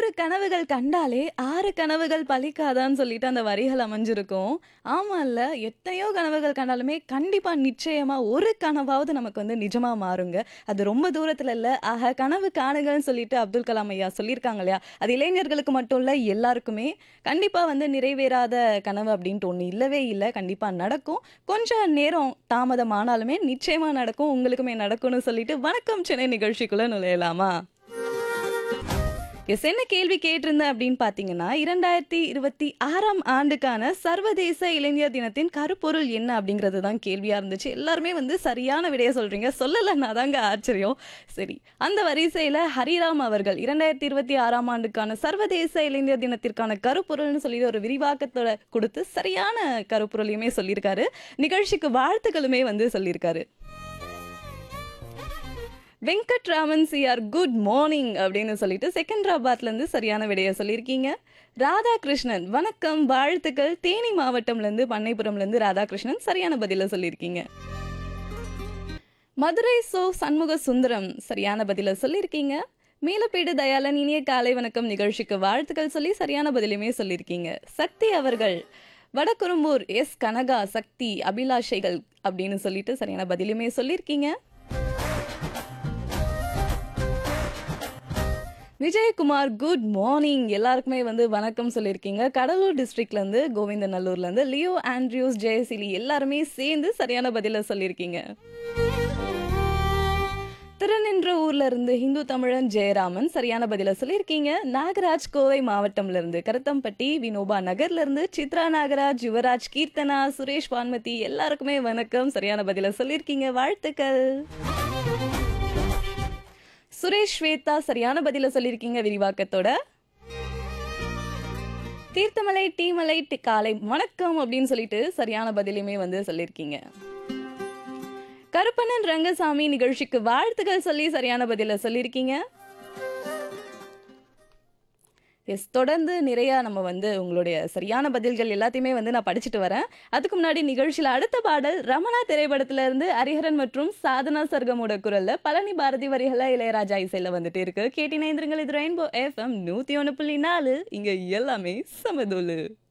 கனவுகள் கண்டாலே ஆறு கனவுகள் பலிக்காதான்னு சொல்லிட்டு அந்த வரிகள் அமைஞ்சிருக்கும் ஆமால்ல எத்தனையோ கனவுகள் கண்டாலுமே கண்டிப்பா நிச்சயமா ஒரு கனவாவது நமக்கு வந்து நிஜமா மாறுங்க அது ரொம்ப தூரத்துல இல்ல ஆக கனவு காணுங்கள்னு சொல்லிட்டு அப்துல் கலாம் ஐயா சொல்லியிருக்காங்க இல்லையா அது இளைஞர்களுக்கு மட்டும் இல்ல எல்லாருக்குமே கண்டிப்பா வந்து நிறைவேறாத கனவு அப்படின்ட்டு ஒண்ணு இல்லவே இல்லை கண்டிப்பா நடக்கும் கொஞ்ச நேரம் தாமதமானாலுமே நிச்சயமா நடக்கும் உங்களுக்குமே நடக்கும்னு சொல்லிட்டு வணக்கம் சென்னை நிகழ்ச்சிக்குள்ள நுழையலாமா எஸ் என்ன கேள்வி கேட்டிருந்தேன் அப்படின்னு பார்த்தீங்கன்னா இரண்டாயிரத்தி இருபத்தி ஆறாம் ஆண்டுக்கான சர்வதேச இளைஞர் தினத்தின் கருப்பொருள் என்ன அப்படிங்கிறது தான் கேள்வியாக இருந்துச்சு எல்லாருமே வந்து சரியான விடையை சொல்கிறீங்க சொல்லலைன்னா தாங்க ஆச்சரியம் சரி அந்த வரிசையில் ஹரிராம் அவர்கள் இரண்டாயிரத்தி இருபத்தி ஆறாம் ஆண்டுக்கான சர்வதேச இளைஞர் தினத்திற்கான கருப்பொருள்னு சொல்லி ஒரு விரிவாக்கத்தோட கொடுத்து சரியான கருப்பொருளையுமே சொல்லியிருக்காரு நிகழ்ச்சிக்கு வாழ்த்துக்களுமே வந்து சொல்லியிருக்காரு வெங்கட்ராமன் சிஆர் குட் மார்னிங் அப்படின்னு சொல்லிட்டு செகந்திராபாத்ல இருந்து சரியான விடையை சொல்லியிருக்கீங்க ராதாகிருஷ்ணன் வணக்கம் வாழ்த்துக்கள் தேனி மாவட்டம்ல இருந்து பண்ணைப்புறம்ல இருந்து ராதாகிருஷ்ணன் சரியான பதில சொல்லியிருக்கீங்க மதுரை சோ சண்முக சுந்தரம் சரியான பதில சொல்லியிருக்கீங்க மேலப்பேடு தயாளன் இனிய காலை வணக்கம் நிகழ்ச்சிக்கு வாழ்த்துக்கள் சொல்லி சரியான பதிலுமே சொல்லியிருக்கீங்க சக்தி அவர்கள் வடக்குறும்பூர் எஸ் கனகா சக்தி அபிலாஷைகள் அப்படின்னு சொல்லிட்டு சரியான பதிலுமே சொல்லியிருக்கீங்க விஜயகுமார் குட் மார்னிங் எல்லாருக்குமே வந்து வணக்கம் சொல்லியிருக்கீங்க கடலூர் டிஸ்ட்ரிக்ட்ல இருந்து கோவிந்தநல்லூர்ல இருந்து லியோ ஆண்ட்ரியூஸ் ஜெயசிலி எல்லாருமே சேர்ந்து சரியான பதில சொல்லியிருக்கீங்க திருநின்ற ஊர்ல இருந்து ஹிந்து தமிழன் ஜெயராமன் சரியான பதில சொல்லியிருக்கீங்க நாகராஜ் கோவை மாவட்டம்ல இருந்து கருத்தம்பட்டி வினோபா நகர்ல இருந்து சித்ரா நாகராஜ் யுவராஜ் கீர்த்தனா சுரேஷ் வான்மதி எல்லாருக்குமே வணக்கம் சரியான பதில சொல்லியிருக்கீங்க வாழ்த்துக்கள் சுரேஷ் ஸ்வேதா சரியான பதில சொல்லியிருக்கீங்க விரிவாக்கத்தோட தீர்த்தமலை டீமலை டி- காலை வணக்கம் அப்படின்னு சொல்லிட்டு சரியான பதிலுமே வந்து சொல்லியிருக்கீங்க கருப்பண்ணன் ரங்கசாமி நிகழ்ச்சிக்கு வாழ்த்துக்கள் சொல்லி சரியான பதில சொல்லியிருக்கீங்க எஸ் தொடர்ந்து நிறைய நம்ம வந்து உங்களுடைய சரியான பதில்கள் எல்லாத்தையுமே வந்து நான் படிச்சுட்டு வரேன் அதுக்கு முன்னாடி நிகழ்ச்சியில் அடுத்த பாடல் ரமணா திரைப்படத்துல இருந்து ஹரிஹரன் மற்றும் சாதனா சர்கமோட குரல்ல பழனி பாரதி வரிகள இளையராஜா இசையில வந்துட்டு இருக்கு கேட்டினைந்திருங்கள் இது ரெயின்போ எஃப்எம் நூத்தி ஒன்று புள்ளி நாலு இங்க எல்லாமே சமதோலு